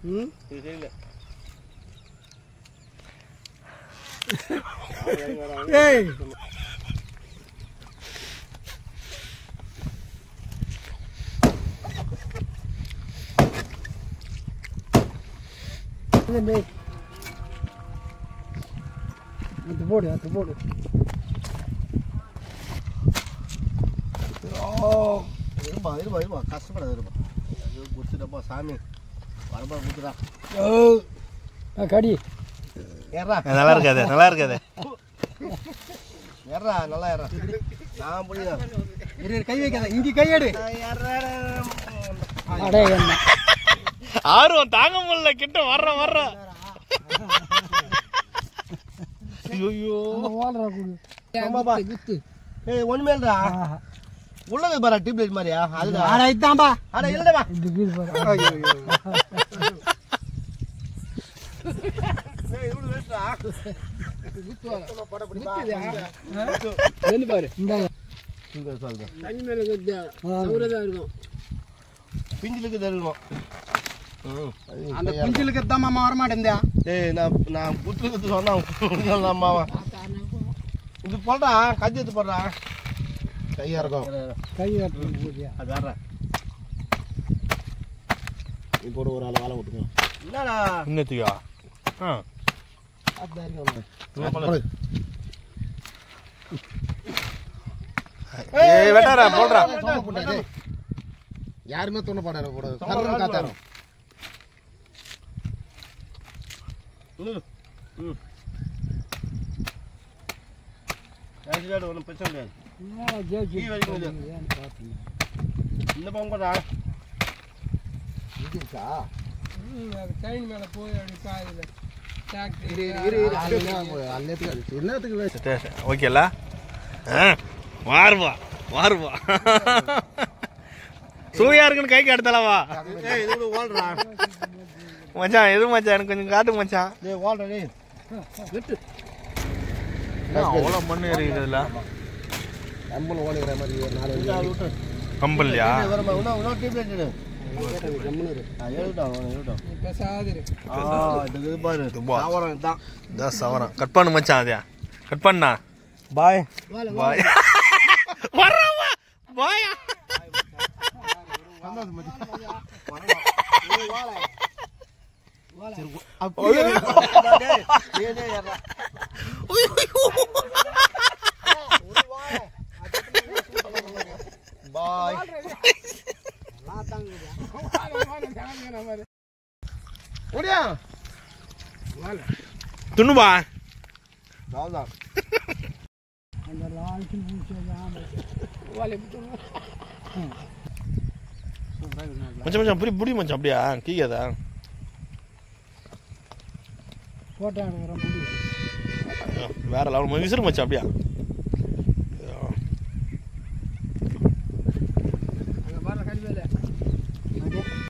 ம் இது சரியில்லை ஏய் அது போடு அது போடு இருப்பா இருப்பா இருப்பா கஷ்டப்படாத இருப்பா ஐயோ குடிச்சிட்டப்பா சாமி வரப்பா குத்துடா ஆ, கடி ஏறா நல்லா இருக்காது நல்லா இருக்காது ஏறா நல்லா ஏறா நான் புரியுதா இரு, கை வைக்காத இங்கே கையெடு ஏறா அடே என்ன ஆர்வம் தாங்க முடியல கிட்ட வர்ற வர்ற ஐயோ ஓடுறா குடு ஆமாப்பா. குத்து ஏய் ஒண்ணுமே இல்லடா உள்ளது பாரு டியூப் லைட் மாதிரியா அதுடா ஆடா இதான்பா அட இல்லடா இது கீழ் பாரு ஏய் இவ்வளவு வேஸ்டா வந்து பாரு இந்தாங்க இங்க சொல்லுங்க தண்ணி மேல சௌரதா இருக்கும் பிஞ்சிலுக்கு தருவோம் அந்த குஞ்சிலுக்கு தான் மாமா வர மாட்டேந்தா ஏய் நான் நான் குத்துக்கு சொன்னா அம்மாவா இது போடுறா கஞ்சி எடுத்து போடுறா கையா இருக்கும் கை கட்டுறது அது வேற இப்போ ஒரு ஒரு ஆள் வேலை விட்டுங்க என்னடா இன்னத்துக்கா ஆ ஏய் வெட்டாரா போடுறா யாருமே தோண பாடாரு கூட கர்றன் காத்தாரம் ம் ஒன்றும் பிரச்சனை கிடையாது கீ வரைக்கும் இது. இந்த பக்கம் போடா இது இருக்கா ட்ரெயின் மேல போய் அப்படி பாதியில என்னத்துக்கு ஓகேல வாருவா வாருவா சூயா இருக்குன்னு கைக்கு எடுத்தலவா ஏய் இது கூட ஓடுறா மச்சான் எது மச்சான் எனக்கு கொஞ்சம் காட்டு மச்சான் டேய் ஓடுறா டேய் அவ்வளோ மண்ணு இருக்குதுல கம்பல் ஓடுகிற மாதிரி ஒரு நாலு விட்டு கம்பல்லையா வரமா இன்னும் இன்னும் டீப் லைட் எடு ஆ, எழுதட்டும், அவன் எழுதட்டும். பேசாதிரு ஆ, இது இது பாரு. இதுவா? தாவரம் இதுதான். இதான் சவரம் கட் பண்ணு மச்சான் அதையா கட் பண்ணா பாய் பாய் வர்றவா பாயா அப்படியே இரு. டேய், டேய், டேய், ஏறுடா. பாய் ஓடியா துண்ணுபா அவ்வளோதான் அந்த லால்ச்சி பூச்சி வாலை மச்சான் மச்சான் புடி புடி மச்சான் அப்படியா கீக்காதா போட்டோ எடுக்கிற முடியும் வேற லெவல் விசிறு மச்சான் அப்படியா